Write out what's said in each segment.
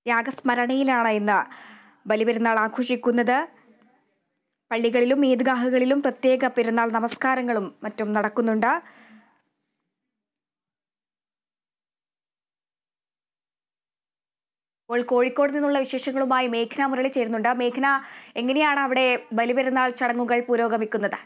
യാഗസ്മരണയിലാണ് ഇന്ന് ബലിപെരുന്നാൾ ആഘോഷിക്കുന്നത് പള്ളികളിലും ഈദ്ഗാഹുകളിലും പ്രത്യേക പെരുന്നാൾ നമസ്കാരങ്ങളും മറ്റും നടക്കുന്നുണ്ട് ഇപ്പോൾ കോഴിക്കോട് നിന്നുള്ള വിശേഷങ്ങളുമായി മേഘന മുരളി ചേരുന്നുണ്ട് മേഘന എങ്ങനെയാണ് അവിടെ ബലിപെരുന്നാൾ ചടങ്ങുകൾ പുരോഗമിക്കുന്നത്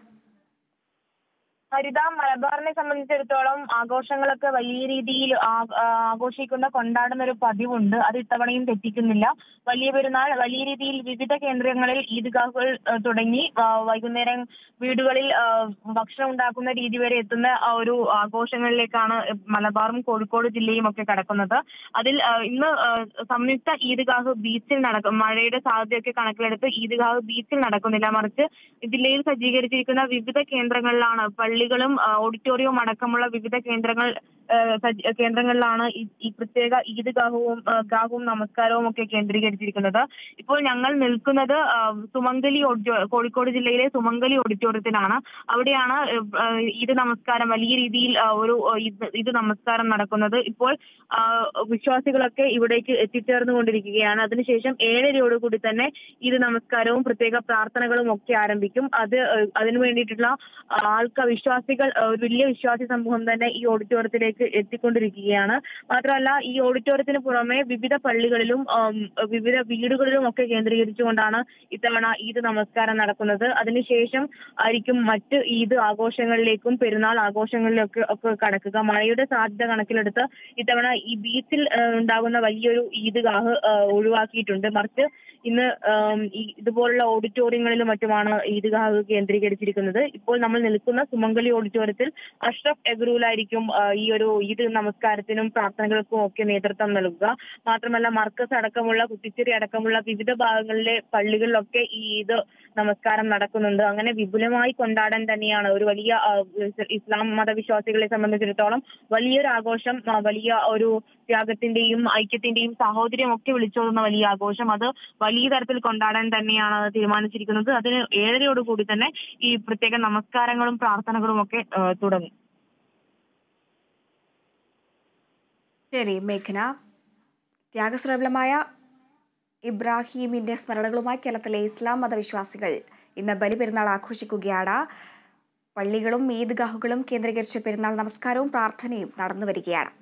ഹരിത മലബാറിനെ സംബന്ധിച്ചിടത്തോളം ആഘോഷങ്ങളൊക്കെ വലിയ രീതിയിൽ ആ- ആ- ആഘോഷിക്കുന്ന കൊണ്ടാടുന്ന ഒരു പതിവുണ്ട് അത് ഇത്തവണയും തെറ്റിക്കുന്നില്ല വലിയ പെരുന്നാൾ വലിയ രീതിയിൽ വിവിധ കേന്ദ്രങ്ങളിൽ ഈദ്ഗാഹുകൾ ആ, തുടങ്ങി ആ, വൈകുന്നേരം വീടുകളിൽ ആ, ഭക്ഷണം ഉണ്ടാക്കുന്ന രീതി വരെ എത്തുന്ന ആ ഒരു ആഘോഷങ്ങളിലേക്കാണ് മലബാറും കോഴിക്കോട് ജില്ലയും ഒക്കെ കടക്കുന്നത് അതിൽ ആ, ഇന്ന് ആ, സംയുക്ത ഈദ്ഗാഹ് ബീച്ചിൽ നടക്കും മഴയുടെ സാധ്യതയൊക്കെ കണക്കിലെടുത്ത് ഈദ്ഗാഹ് ബീച്ചിൽ നടക്കുന്നില്ല മറിച്ച് ജില്ലയിൽ സജ്ജീകരിച്ചിരിക്കുന്ന വിവിധ കേന്ദ്രങ്ങളിലാണ് പള്ളികളും ആ, ഓഡിറ്റോറിയവും അടക്കമുള്ള വിവിധ കേന്ദ്രങ്ങൾ ആ, സജ്ജ- കേന്ദ്രങ്ങളിലാണ് ഈ- ഈ പ്രത്യേക ഈദ്ഗാഹവും ആ, ഗാഹവും നമസ്കാരവും ഒക്കെ കേന്ദ്രീകരിച്ചിരിക്കുന്നത് ഇപ്പോൾ ഞങ്ങൾ നിൽക്കുന്നത് ആ, സുമംഗലി ഓഡിറ്റോ കോഴിക്കോട് ജില്ലയിലെ സുമംഗലി ഓഡിറ്റോറിയത്തിലാണ് അവിടെയാണ് ആ, ഈദ് നമസ്കാരം വലിയ രീതിയിൽ ആ, ഒരു ആ, ഈദ് ഈദ് നമസ്കാരം നടക്കുന്നത് ഇപ്പോൾ ആ, വിശ്വാസികളൊക്കെ ഇവിടേക്ക് എത്തിച്ചേർന്നുകൊണ്ടിരിക്കുകയാണ് അതിനുശേഷം ഏഴരയോടുകൂടി തന്നെ ഈദ് നമസ്കാരവും പ്രത്യേക പ്രാർത്ഥനകളും ഒക്കെ ആരംഭിക്കും അത് ഏഹ്, അതിനു വേണ്ടിയിട്ടുള്ള ആൾക്ക വിശ്വാസികൾ ഏഹ്, ഒരു വലിയ വിശ്വാസി സമൂഹം തന്നെ ഈ ഓഡിറ്റോറിയത്തിലേക്ക് എത്തിക്കൊണ്ടിരിക്കുകയാണ് മാത്രമല്ല ഈ ഓഡിറ്റോറിയത്തിന് പുറമെ വിവിധ പള്ളികളിലും ആം, വിവിധ വീടുകളിലും ഒക്കെ കേന്ദ്രീകരിച്ചുകൊണ്ടാണ് ഇത്തവണ ഈദ് നമസ്കാരം നടക്കുന്നത് അതിനുശേഷം ആയിരിക്കും മറ്റ് ഈദ് ആഘോഷങ്ങളിലേക്കും പെരുന്നാൾ ആഘോഷങ്ങളിലൊക്കെ ഒക്കെ കടക്കുക മഴയുടെ സാധ്യത കണക്കിലെടുത്ത് ഇത്തവണ ഈ ബീച്ചിൽ ഏഹ്, ഉണ്ടാകുന്ന വലിയൊരു ഈദ്ഗാഹ് ഏഹ്, ഒഴിവാക്കിയിട്ടുണ്ട് മറിച്ച് ഇന്ന് ആം, ഈ ഇതുപോലുള്ള ഓഡിറ്റോറിയങ്ങളിലും മറ്റുമാണ് ഈദ്ഗാഹ് കേന്ദ്രീകരിച്ചിരിക്കുന്നത് ഇപ്പോൾ നമ്മൾ നിൽക്കുന്ന സുമംഗലി ഓഡിറ്റോറിയത്തിൽ അഷ്റഫ് എബ്രൂലായിരിക്കും ആ, ഈ ഒരു ഈദ് നമസ്കാരത്തിനും പ്രാർത്ഥനകൾക്കും ഒക്കെ നേതൃത്വം നൽകുക മാത്രമല്ല മർക്കസ് അടക്കമുള്ള കുറ്റിച്ചേരി അടക്കമുള്ള വിവിധ ഭാഗങ്ങളിലെ പള്ളികളിലൊക്കെ ഈ ഈദ് നമസ്കാരം നടക്കുന്നുണ്ട് അങ്ങനെ വിപുലമായി കൊണ്ടാടാൻ തന്നെയാണ് ഒരു വലിയ ആ, ഇസ്ലാം മതവിശ്വാസികളെ സംബന്ധിച്ചിടത്തോളം വലിയൊരു ആഘോഷം ആ, വലിയ ഒരു ത്യാഗത്തിന്റെയും ഐക്യത്തിന്റെയും സാഹോദര്യം ഒക്കെ വിളിച്ചോതുന്ന വലിയ ആഘോഷം അത് വലിയ തരത്തിൽ കൊണ്ടാടാൻ തന്നെയാണ് തീരുമാനിച്ചിരിക്കുന്നത് അതിന് ഏഴരയോടുകൂടി തന്നെ ഈ പ്രത്യേക നമസ്കാരങ്ങളും പ്രാർത്ഥനകളും ഒക്കെ ആ, തുടങ്ങും ശരി മേഘന ത്യാഗസുലഭമായ ഇബ്രാഹീമിന്റെ സ്മരണകളുമായി കേരളത്തിലെ ഇസ്ലാം മതവിശ്വാസികൾ ഇന്ന് ബലിപെരുന്നാൾ ആഘോഷിക്കുകയാണ് പള്ളികളും ഈദ്ഗാഹുകളും കേന്ദ്രീകരിച്ച് പെരുന്നാൾ നമസ്കാരവും പ്രാർത്ഥനയും നടന്നു വരികയാണ്